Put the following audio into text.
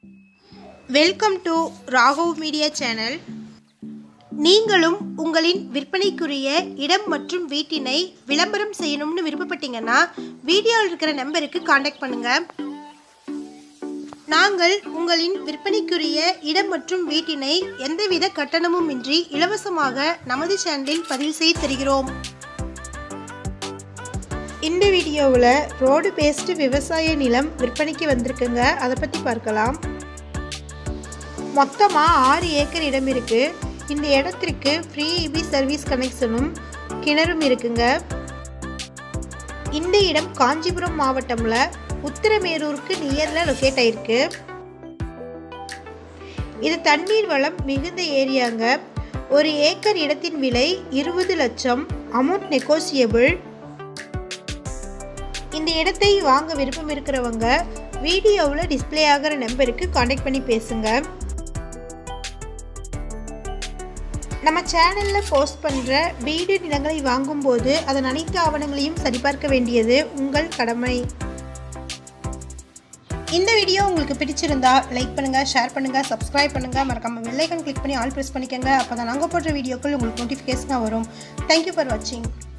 welcome to Raghav media channel நீங்களும் உங்களின் விற்பனைக்குரிய இடம் மற்றும் வீட்டினை விளம்பரம் செய்யணும்னு விருப்பப்பட்டீங்கன்னா வீடியோவில் இருக்கிற நம்பருக்கு காண்டாக்ட் பண்ணுங்க நாங்கள் உங்களின் விற்பனைக்குரிய இடம் மற்றும் வீட்டினை எந்தவித கட்டணமும் இன்றி இலவசமாக நமது சேனலில் பதிவு செய்து தருகிறோம் இந்த வீடியோவில் ரோடு பேஸ்டு விவசாய நிலம் விற்பனைக்கு வந்திருக்குங்க அதை பற்றி பார்க்கலாம் மொத்தமாக ஆறு ஏக்கர் இடம் இருக்குது இந்த இடத்திற்கு ஃப்ரீ இபி சர்வீஸ் கனெக்ஷனும் கிணறும் இருக்குங்க இந்த இடம் காஞ்சிபுரம் மாவட்டம்ல உத்திரமேரூருக்கு நியரில் லொக்கேட் ஆயிருக்கு இது தண்ணீர் வளம் மிகுந்த ஏரியாங்க ஒரு ஏக்கர் இடத்தின் விலை இருபது லட்சம் அமௌண்ட் நெகோசியபிள் இந்த இடத்தை வாங்க விருப்பம் இருக்கிறவங்க வீடியோவில் டிஸ்ப்ளே ஆகிற நம்பருக்கு காண்டாக்ட் பண்ணி பேசுங்க நம்ம சேனலில் போஸ்ட் பண்ணுற வீடு நிலங்களை வாங்கும்போது அதன் அனைத்து ஆவணங்களையும் சரிபார்க்க வேண்டியது உங்கள் கடமை இந்த வீடியோ உங்களுக்கு பிடிச்சிருந்தா லைக் பண்ணுங்கள் ஷேர் பண்ணுங்கள் சப்ஸ்கிரைப் பண்ணுங்கள் மறக்காமல் வெள்ளைக்கன் கிளிக் பண்ணி ஆல் ப்ரெஸ் பண்ணிக்கோங்க அப்போ தான் நாங்கள் போடுற வீடியோக்கள் உங்களுக்கு நோட்டிஃபிகேஷனாக வரும் தேங்க்யூ ஃபார் வாட்சிங்